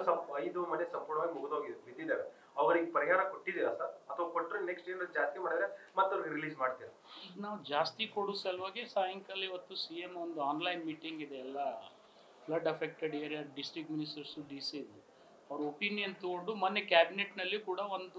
Sump ಐದು ಮನೆ ಸಂಪೂರ್ಣವಾಗಿ ಮುಗಿದೋಗಿ ಬಿದ್ದಿದ್ದಾವೆ ಅವರಿಗೆ ಪರಿಹಾರ ಕೊಟ್ಟಿದ್ದೀರಾ ಸರ್ ಅಥವಾ ಕೊಟ್ಟರೆ ನೆಕ್ಸ್ಟ್ ಏನಾದ್ರು ಜಾಸ್ತಿ ಮಾಡಿದ್ರೆ ಮತ್ತೆ ಅವ್ರಿಗೆ ರಿಲೀಸ್ ಮಾಡ್ತೀರಾ ಈಗ ನಾವು ಜಾಸ್ತಿ ಕೊಡೋ ಸಲುವಾಗಿ ಸಾಯಂಕಾಲ ಇವತ್ತು ಸಿ ಎಮ್ ಒಂದು ಆನ್ಲೈನ್ ಮೀಟಿಂಗ್ ಇದೆ ಎಲ್ಲ flood affected area district ministers D C ಅವ್ರ ಒಪಿನಿಯನ್ ತಗೊಂಡು ಮೊನ್ನೆ ಕ್ಯಾಬಿನೆಟ್ನಲ್ಲಿ ಕೂಡ ಒಂದು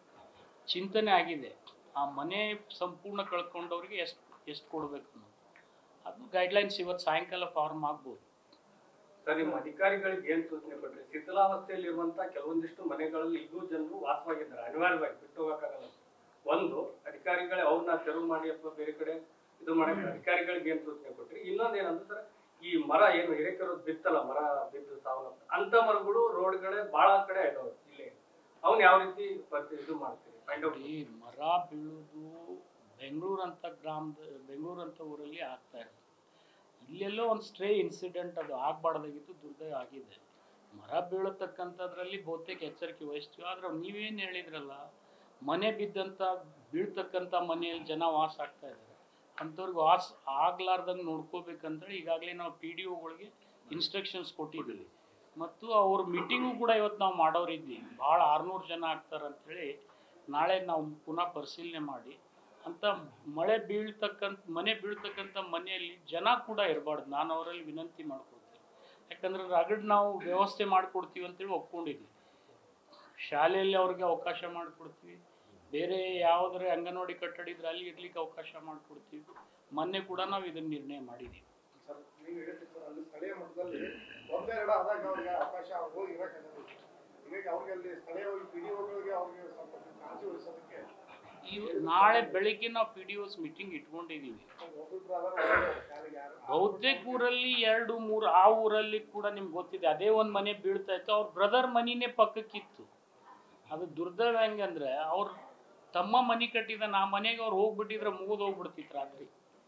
ಚಿಂತನೆ ಆಗಿದೆ ಆ ಮನೆ ಸಂಪೂರ್ಣ ಕಳ್ಕೊಂಡವ್ರಿಗೆ ಎಷ್ಟು ಎಷ್ಟು ಕೊಡಬೇಕು ಅನ್ನೋದು ಅದು ಗೈಡ್ಲೈನ್ಸ್ ಇವತ್ತು ಸಾಯಂಕಾಲ ಫಾರ್ಮ್ ಆಗ್ಬೋದು ಸರ್ ನಿಮ್ಮ ಅಧಿಕಾರಿಗಳಿಗೆ ಏನ್ ಸೂಚನೆ ಕೊಟ್ರಿ ಶಿಥಿಲಾವಸ್ಥೆಯಲ್ಲಿರುವಂತ ಕೆಲವೊಂದಿಷ್ಟು ಮನೆಗಳಲ್ಲಿ ಇನ್ನೂ ಜನರು ವಾಸವಾಗಿದ್ದಾರೆ ಅನಿವಾರ್ಯವಾಗಿ ಬಿಟ್ಟು ಹೋಗಕ್ಕಾಗಲ್ಲ ಒಂದು ಅಧಿಕಾರಿಗಳೇ ಅವ್ರನ್ನ ತೆರವು ಮಾಡಿ ಅಥವಾ ಬೇರೆ ಕಡೆ ಇದು ಮಾಡಕ್ಕೆ ಅಧಿಕಾರಿಗಳಿಗೆ ಏನ್ ಸೂಚನೆ ಕೊಟ್ರಿ ಇನ್ನೊಂದ್ ಏನಂದ್ರೆ ಸರ್ ಈ ಮರ ಏನು ಹಿರೇಕರೋದು ಬಿತ್ತಲ್ಲ ಮರ ಬಿದ್ದು ಸಾವನ್ನಪ್ಪ ಅಂತ ಮರಗಳು ರೋಡ್ಗಳೇ ಬಹಳ ಕಡೆ ಇದಾವೆ ಇಲ್ಲಿ ಅವ್ನ ಯಾವ ರೀತಿ ಪರ್ತಿ- ಇದು ಮಾಡ್ತೀರಿ ಫೈಂಡ್ ಔಟ್ ಈ ಮರ ಬೀಳೋದು ಬೆಂಗಳೂರು ಅಂತ ಗ್ರಾಮದ ಬೆಂಗಳೂರು ಅಂತ ಊರಲ್ಲಿ ಆಗ್ತಾ ಇರೋದು ಇಲ್ಲೆಲ್ಲೋ ಒಂದು ಸ್ಟ್ರೇ ಇನ್ಸಿಡೆಂಟ್ ಅದು ಆಗಬಾರ್ದಾಗಿತ್ತು ದುರ್ದೈವ ಆಗಿದೆ ಮರ ಬೀಳತಕ್ಕಂಥದ್ರಲ್ಲಿ ಬಹುತೇಕ ಎಚ್ಚರಿಕೆ ವಹಿಸ್ತೀವಿ ಆದ್ರೆ ನೀವೇನು ಹೇಳಿದ್ರಲ್ಲ ಮನೆ ಬಿದ್ದಂಥ ಬೀಳ್ತಕ್ಕಂಥ ಮನೆಯಲ್ಲಿ ಜನ ವಾಸ ಆಗ್ತಾ ಇದ್ದಾರೆ ಅಂಥವ್ರಿಗೆ ವಾಸ ಆಗ್ಲಾರ್ದಂಗೆ ನೋಡ್ಕೋಬೇಕಂತೇಳಿ ಈಗಾಗಲೇ ನಾವು ಪಿ ಡಿ ಒಗಳಿಗೆ ಇನ್ಸ್ಟ್ರಕ್ಷನ್ಸ್ ಕೊಟ್ಟಿದ್ದೀವಿ ಮತ್ತು ಅವ್ರ ಮೀಟಿಂಗು ಕೂಡ ಇವತ್ತು ನಾವು ಮಾಡೋರಿದ್ವಿ ಭಾಳ ಆರುನೂರು ಜನ ಆಗ್ತಾರೆ ಅಂಥೇಳಿ ನಾಳೆ ನಾವು ಪುನಃ ಪರಿಶೀಲನೆ ಮಾಡಿ ಅಂತ ಮಳೆ ಬೀಳ್ತಕ್ಕಂಥ ಮನೆ ಬೀಳ್ತಕ್ಕಂಥ ಮನೆಯಲ್ಲಿ ಜನ ಕೂಡ ಇರಬಾರ್ದು ನಾನು ಅವರಲ್ಲಿ ವಿನಂತಿ ಮಾಡ್ಕೊಳ್ತೀನಿ ಯಾಕಂದ್ರೆ ರಗಡ್ ನಾವು ವ್ಯವಸ್ಥೆ ಮಾಡಿಕೊಡ್ತೀವಿ ಅಂತೇಳಿ ಒಪ್ಕೊಂಡಿದ್ವಿ ಶಾಲೆಯಲ್ಲಿ ಅವ್ರಿಗೆ ಅವಕಾಶ ಮಾಡಿಕೊಡ್ತೀವಿ ಬೇರೆ ಯಾವುದ್ರೆ ಅಂಗನವಾಡಿ ಕಟ್ಟಡ ಇದ್ರೆ ಅಲ್ಲಿ ಇರ್ಲಿಕ್ಕೆ ಅವಕಾಶ ಮಾಡಿಕೊಡ್ತೀವಿ ಮೊನ್ನೆ ಕೂಡ ನಾವು ಇದನ್ನ ನಿರ್ಣಯ ಮಾಡಿದ್ದೀವಿ ಸರ್ ನೀವು ಹೇಳಿದ್ರಿ ಸರ್ ಅಲ್ಲಿ ಸ್ಥಳೀಯ ಮಟ್ಟದಲ್ಲಿ ಒಂದೆರಡು ಆದಾಗ ಅವ್ರಿಗೆ ಅವಕಾಶ ಹೋಗಿ ಇರಕ್ಕಾಗಲ್ಲ ಹೀಗಾಗಿ ಅವ್ರಿಗೆ ಅಲ್ಲಿ ಸ್ಥಳೀಯವಾಗಿ ಪಿ ಡಿ ಒಗಳಿಗೆ ಅವ್ರಿಗೆ ಸ್ವಲ್ಪ ಕಾಳಜಿ ವಹಿಸೋದಕ್ಕೆ ಈ ನಾಳೆ ಬೆಳಿಗ್ಗೆ ನಾವು ಪಿ ಡಿ ಒಸ್ ಮೀಟಿಂಗ್ ಇಟ್ಕೊಂಡಿದ್ದೀವಿ ಒಬ್ಬೊಬ್ರು ಆದಾಗ ಯಾರಿಗೆ ಯಾರು ಬಹುತೇಕ ಊರಲ್ಲಿ ಎರಡು ಮೂರು ಆ ಊರಲ್ಲಿ ಕೂಡ ನಿಮ್ಗೆ ಗೊತ್ತಿದೆ ಅದೇ ಒಂದು ಮನೆ ಬೀಳ್ತಾ ಇತ್ತು ಅವ್ರ ಬ್ರದರ್ ಮನಿನೇ ಪಕ್ಕಕ್ಕಿತ್ತು ಅದು ದುರ್ದೈವ ಹೆಂಗಂದ್ರೆ ಅವ್ರ ತಮ್ಮ ಮನೆ ಕಟ್ಟಿದ ಆ ಮನೆಗೆ ಅವ್ರು ಹೋಗ್ಬಿಟ್ಟಿದ್ರೆ ಮುಗಿದು ಹೋಗ್ಬಿಡ್ತಿತ್ತು ರಾತ್ರಿ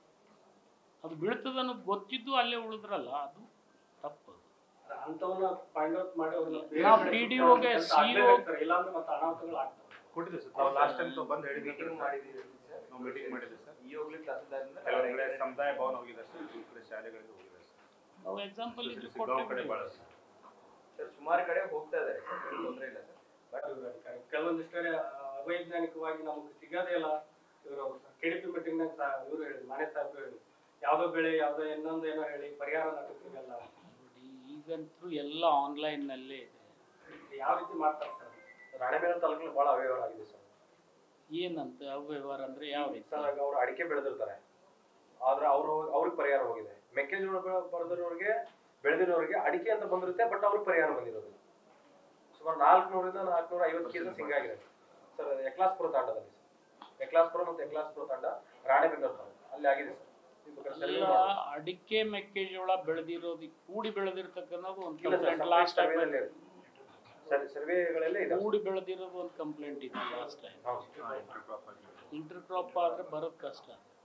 ಅದು ಬೀಳ್ತದ ಅನ್ನೋದು ಗೊತ್ತಿದ್ದು ಅಲ್ಲೇ ಉಳಿದ್ರಲ್ಲ ಅದು ತಪ್ಪು ಅಂತವನ್ನ ಫೈಂಡ್ ಔಟ್ ಮಾಡಿ ಅವ್ರನ್ನ ಬೇರೆ ನಾವು ಕಡೆ PDO ಗೆ ಕೆಲ್ಸ CO ಆಗ್ಲೇಬೇಕು ಸರ್, ಇಲ್ಲಾಂದ್ರೆ ಮತ್ತೆ ಅನಾಹುತಗಳು ಆಗ್ತವೆ ಕೊಟ್ಟಿದ್ದೀವಿ ಸರ್ ತಾವು ಲಾಸ್ಟ್ ಟೈಮ್ ಬಂದು ಹೇಳಿದ್ದೀವಿ ಮೀಟಿಂಗ್ ಮಾಡಿದ್ದೀವಿ ಸರ್ ನಾವು ಮೀಟಿಂಗ್ ಮಾಡಿದ್ವಿ ಸರ್ ಈ ಹೋಗ್ಲಿ ತಹಸೀಲ್ದಾರ್ರಿಂದ ಕೆಲವೊಂದು ಕಡೆ ಸಮುದಾಯ ಭವನ ಹೋಗಿದೆ ಸರ್ ಕೆಲವು ಕಡೆ ಶಾಲೆಗಳಿಗೆ ಹೋಗಿದೆ ಸರ್ ನಾವು ಎಕ್ಸಾಂಪಲ್ ಇದು ಸಿಗ್ಗಾಂವ್ ಕಡೆ ಭಾಳ ಕೊಟ್ಟು ಸರ್ ಸರ್ ಸುಮಾರು ಕಡೆ ಹೋಗ್ತಾ ಇದ್ದಾರೆ ಸರ್ ಏನು ತೊಂದರೆ ಇಲ್ಲ ಸರ್ ಬಟ್ ಇವ್ರ ಅಧಿಕಾರಿ ಕೆಲವೊಂದಿಷ್ಟೇ ಅವೈಜ್ಞಾನಿಕವಾಗಿ ನಮಗೆ ಸಿಗೋದೇ ಇಲ್ಲ ಇವರು ಕೆ ಡಿ ಪಿ ಮೀಟಿಂಗ್ನಾಗ ಇವರು ಹೇಳಿದ್ರು ಮಾನ್ಯ ಸಾಹೇಬ್ರು ಹೇಳಿದ್ರು ಯಾವ್ದೋ ಬೆಳೆ ಯಾವ್ದೋ ಇನ್ನೊಂದು ಏನೋ ಹೇಳಿ ಪರಿಹಾರ ನಾಟಕ ಸಿಗಲ್ಲ ನೋಡಿ ಈಗಂತೂ ಎಲ್ಲ ಆನ್ಲೈನ್ನಲ್ಲೇ ಇದೆ ಯಾವ ರೀತಿ ಮಾಡ್ತಾರೆ ಸರ್ ರಾಣೆಬೆನ್ನೂರು ತಾಲೂಕಿನಲ್ಲಿ ಬಹಳ ಅವ್ಯವಹಾರ ಆಗಿದೆ ಸರ್ ಏನಂತ ಅವ್ಯವಹಾರ ಅಂದ್ರೆ ಯಾವ ರೀತಿ ಸರ್ ಈಗ ಅವ್ರು ಅಡಿಕೆ ಬೆಳೆದಿರ್ತಾರೆ ಆದ್ರೆ ಅವರು ಅವ್ರಿಗೆ ಪರಿಹಾರ ಹೋಗಿದೆ ಮೆಕ್ಕೆಜೋಳ ಬೆಳೆ ಬೆಳೆದಿರೋರಿಗೆ ಬೆಳೆದಿರೋರಿಗೆ ಅಡಿಕೆ ಅಂತ ಬಂದಿರುತ್ತೆ ಬಟ್ ಅವ್ರಿಗೆ ಪರಿಹಾರ ಬಂದಿರೋದಿಲ್ಲ ಸುಮಾರು ನಾಲ್ಕುನೂರಿಂದ ನಾಲ್ಕುನೂರ ಐವತ್ತು ಕೇಸಸ್ ಹಿಂಗಾಗಿದೆ ಸರ್ ಎಕ್ಲಾಸ್ಪುರ ತಾಂಡದಲ್ಲಿ ಸರ್ ಎಕ್ಲಾಸ್ಪುರ ಮತ್ತು ಎಕ್ಲಾಸ್ಪುರ ತಾಂಡ ರಾಣೆಬೆನ್ನೂರು ತಾಂಡ ಅಲ್ಲಿ ಆಗಿದೆ ಸರ್ ನೀವು ಬೇಕಾದ್ರೆ survey ಎಲ್ಲ ಮಾಡ್ಬೋದು. ಅಡಿಕೆ ಮೆಕ್ಕೆಜೋಳ ಬೆಳೆದಿರೋದು ಕೂಡಿ ಬೆಳೆದಿರ್ತಕ್ಕಂಥದ್ದು ಒಂದು ಇಲ್ಲ ಸರ್ ಕಂಪ್ಲೇಂಟ್ ಲಾಸ್ಟ್ ಟೈಮ್ ಸರ್ವೇದಲ್ಲೇ ಇದೆ. ಸರ್ ಸರ್ವೇಗಳೆಲ್ಲ ಇದೆ ಕೂಡಿ ಬೆಳೆದಿರೋದು ಒಂದು ಕಂಪ್ಲೇಂಟ್ ಇತ್ತು ಲಾಸ್ಟ್ ಟೈಮ್ ಹೌದು ಇಂಟರ್ ಕ್ರಾಪ್ ಆದ್ರೆ ಬರೋದು ಕಷ್ಟ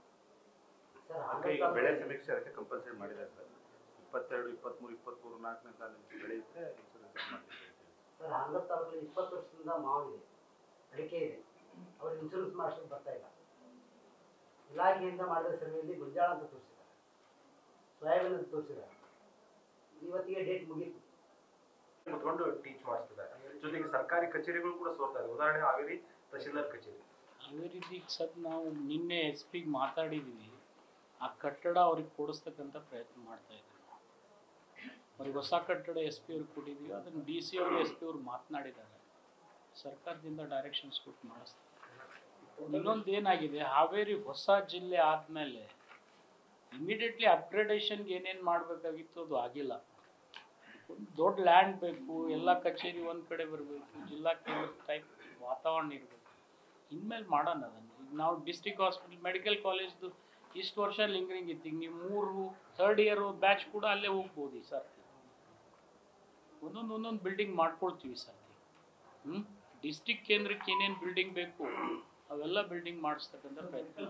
ಅದಕ್ಕೆ ಈಗ ಬೆಳೆ ಸಮೀಕ್ಷೆ ಅದಕ್ಕೆ ಕಂಪಲ್ಸರಿ ಮಾಡಿದ್ದಾರೆ ಸರ್ ಇಪ್ಪತ್ತೆರಡು ಇಪ್ಪತ್ತ್ಮೂರು ಇಪ್ಪತ್ತ್ಮೂರು ನಾಲ್ಕನೇ ಸಾಲಿನ ಬೆಳೆ ಇದ್ದರೆ ಇನ್ಶೂರೆನ್ಸ್ ಮಾಡ್ತೀವಿ ಸರ್ ಆಂಧ್ರ ತಾಲೂಕಲ್ಲಿ ಇಪ್ಪತ್ತು ವರ್ಷದಿಂದ ಮಾವಿದೆ ಅಡಿಕೆ ಇದೆ ಅವ್ರು ಇನ್ಶೂರೆನ್ಸ್ ಮಾಡಿಸೋದು ಬರ್ತಾ ಇಲ್ಲ ಇಲಾಖೆಯಿಂದ ಮಾಡಿದ ಸರ್ವೆಯಲ್ಲಿ ಗೊಂಜಾಳ ಅಂತ ತೋರಿಸಿದ್ದಾರೆ ಸೋಯಾಬೀನ್ ಅಂತ ತೋರಿಸಿದ್ದಾರೆ ಇವತ್ತಿಗೆ ಡೇಟ್ ಮುಗೀತು ಕುತ್ಕೊಂಡು ಟೀಚ್ ಮಾಡಿಸ್ತಿದ್ದಾರೆ ಜೊತೆಗೆ ಸರ್ಕಾರಿ ಕಚೇರಿಗಳು ಕೂಡ ಸೋರ್ತಾ ಇದೆ ಉದಾಹರಣೆ ಹಾವೇರಿ ತಹಶೀಲ್ದಾರ್ ಕಚೇರಿ ಅದೇ ರೀತಿ ಸದ್ ನಾವು ನಿನ್ನೆ ಎಸ್ ಪಿಗೆ ಮಾತಾಡಿದ್ದೀವಿ ಆ ಕಟ್ಟಡ ಅವ್ರಿಗೆ ಕೊಡಿಸ್ತಕ್ಕಂಥ ಪ್ರಯತ್ನ ಮಾಡ್ತಾ ಇದ್ದೀವಿ ಅವ್ರಿಗೆ ಹೊಸ ಕಟ್ಟಡ ಎಸ್ ಪಿ ಅವ್ರಿಗೆ ಕೊಟ್ಟಿದ್ದೀವಿ ಅದನ್ನು ಡಿ ಸಿ ಅವರು ಎಸ್ ಪಿ ಅವ್ರು ಮಾತನಾಡಿದ್ದಾರೆ ಸರ್ಕಾರದಿಂದ ಡೈರೆಕ್ಷನ್ಸ್ ಕೊಟ್ಟು ಮಾಡಿಸ್ತಾರೆ ಇನ್ನೊಂದು ಏನಾಗಿದೆ ಹಾವೇರಿ ಹೊಸ ಜಿಲ್ಲೆ ಆದಮೇಲೆ ಇಮಿಡಿಯೇಟ್ಲಿ ಅಪ್ಗ್ರೇಡೇಷನ್ಗೆ ಏನೇನು ಮಾಡಬೇಕಾಗಿತ್ತು ಅದು ಆಗಿಲ್ಲ ಒಂದು ದೊಡ್ಡ ಲ್ಯಾಂಡ್ ಬೇಕು ಎಲ್ಲ ಕಚೇರಿ ಒಂದು ಕಡೆ ಬರಬೇಕು ಜಿಲ್ಲಾ ಕೇಂದ್ರ ಟೈಪ್ ವಾತಾವರಣ ಇರಬೇಕು ಇನ್ಮೇಲೆ ಮಾಡೋಣ ಅದನ್ನು ಈಗ ನಾವು ಡಿಸ್ಟಿಕ್ ಹಾಸ್ಪಿಟಲ್ ಮೆಡಿಕಲ್ ಕಾಲೇಜ್ದು ಇಷ್ಟು ವರ್ಷ ಲಿಂಗರಿಂಗ್ ಇತ್ತು ಈಗ ನೀವು ಮೂರು ಥರ್ಡ್ ಇಯರ್ ಬ್ಯಾಚ್ ಕೂಡ ಅಲ್ಲೇ ಹೋಗ್ಬೋದು ಈ ಸರ್ತಿ ಒಂದೊಂದು ಒಂದೊಂದು ಬಿಲ್ಡಿಂಗ್ ಮಾಡ್ಕೊಳ್ತೀವಿ ಸರ್ತಿ ಹ್ಞೂ ಡಿಸ್ಟಿಕ್ ಕೇಂದ್ರಕ್ಕೆ ಏನೇನು ಬಿಲ್ಡಿಂಗ್ ಬೇಕು ಅವೆಲ್ಲ ಬಿಲ್ಡಿಂಗ್ ಮಾಡಿಸ್ತಕ್ಕಂಥ ಪ್ರಯತ್ನ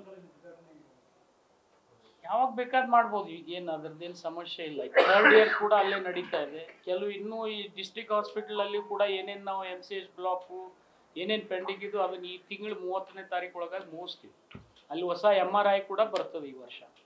ಯಾವಾಗ ಬೇಕಾದ್ ಮಾಡ್ಬೋದು ಈಗ ಏನು ಅದ್ರದ್ದೇನು ಸಮಸ್ಯೆ ಇಲ್ಲ ಥರ್ಡ್ ಇಯರ್ ಕೂಡ ಅಲ್ಲೇ ನಡೀತಾ ಇದೆ ಕೆಲವು ಇನ್ನೂ ಈ ಡಿಸ್ಟಿಕ್ ಹಾಸ್ಪಿಟಲಲ್ಲಿ ಕೂಡ ಏನೇನು ನಾವು ಎಮ್ ಸಿ ಎಚ್ ಬ್ಲಾಕು ಏನೇನು ಪೆಂಡಿಂಗ್ ಇದು ಅದನ್ನ ಈ ತಿಂಗಳು ಮೂವತ್ತನೇ ತಾರೀಕು ಒಳಗಾಗಿ ಮುಗಿಸ್ತೀವಿ ಅಲ್ಲಿ ಹೊಸ ಎಮ್ ಆರ್ ಐ ಕೂಡ ಬರ್ತದೆ ಈ ವರ್ಷ